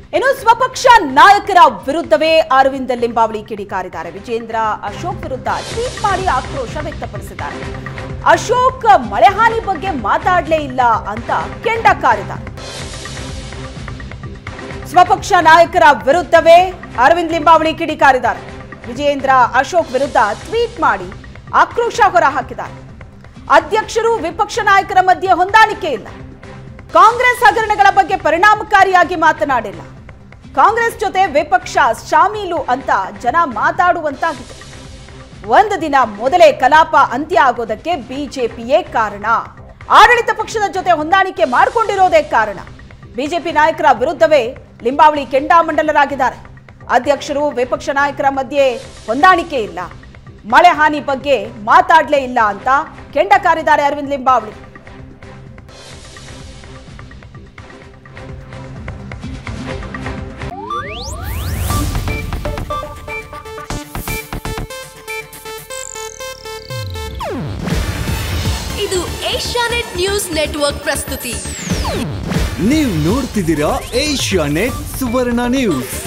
ಇನ್ನು ಸ್ವಪಕ್ಷ ನಾಯಕರ ವಿರುದ್ಧವೇ ಅರವಿಂದ ಲಿಂಬಾವಳಿ ಕಿಡಿಕಾರಿದ್ದಾರೆ ವಿಜೇಂದ್ರ ಅಶೋಕ್ ವಿರುದ್ಧ ಟ್ವೀಟ್ ಮಾಡಿ ಆಕ್ರೋಶ ವ್ಯಕ್ತಪಡಿಸಿದ್ದಾರೆ ಅಶೋಕ್ ಮಳೆಹಾನಿ ಬಗ್ಗೆ ಮಾತಾಡಲೇ ಇಲ್ಲ ಅಂತ ಕೆಂಡ ಕಾರಿದ್ದಾರೆ ಸ್ವಪಕ್ಷ ನಾಯಕರ ವಿರುದ್ಧವೇ ಅರವಿಂದ್ ಲಿಂಬಾವಳಿ ಕಿಡಿಕಾರಿದ್ದಾರೆ ವಿಜಯೇಂದ್ರ ಅಶೋಕ್ ವಿರುದ್ಧ ಟ್ವೀಟ್ ಮಾಡಿ ಆಕ್ರೋಶ ಹೊರಹಾಕಿದ್ದಾರೆ ಅಧ್ಯಕ್ಷರು ವಿಪಕ್ಷ ನಾಯಕರ ಮಧ್ಯೆ ಹೊಂದಾಣಿಕೆ ಇಲ್ಲ ಕಾಂಗ್ರೆಸ್ ಹಗರಣಗಳ ಬಗ್ಗೆ ಪರಿಣಾಮಕಾರಿಯಾಗಿ ಮಾತನಾಡಿಲ್ಲ ಕಾಂಗ್ರೆಸ್ ಜೊತೆ ವಿಪಕ್ಷ ಶಾಮೀಲು ಅಂತ ಜನ ಮಾತಾಡುವಂತಾಗಿದೆ ಒಂದು ದಿನ ಮೊದಲೇ ಕಲಾಪ ಅಂತ್ಯ ಆಗೋದಕ್ಕೆ ಬಿಜೆಪಿಯೇ ಕಾರಣ ಆಡಳಿತ ಪಕ್ಷದ ಜೊತೆ ಹೊಂದಾಣಿಕೆ ಮಾಡಿಕೊಂಡಿರೋದೇ ಕಾರಣ ಬಿಜೆಪಿ ನಾಯಕರ ವಿರುದ್ಧವೇ ಲಿಂಬಾವಳಿ ಕೆಂಡಾಮಂಡಲರಾಗಿದ್ದಾರೆ ಅಧ್ಯಕ್ಷರು ವಿಪಕ್ಷ ನಾಯಕರ ಮಧ್ಯೆ ಹೊಂದಾಣಿಕೆ ಇಲ್ಲ ಮಳೆ ಹಾನಿ ಬಗ್ಗೆ ಮಾತಾಡಲೇ ಇಲ್ಲ ಅಂತ ಕೆಂಡ ಕಾರಿದ್ದಾರೆ ಅರವಿಂದ್ ಲಿಂಬಾವಳಿ ಇದು ಏಷ್ಯಾನೆಟ್ ನ್ಯೂಸ್ ನೆಟ್ವರ್ಕ್ ಪ್ರಸ್ತುತಿ ನೀವು ನೋಡ್ತಿದ್ದೀರಾ ಏಷ್ಯಾ ನೆಟ್ ಸುವರ್ಣ ನ್ಯೂಸ್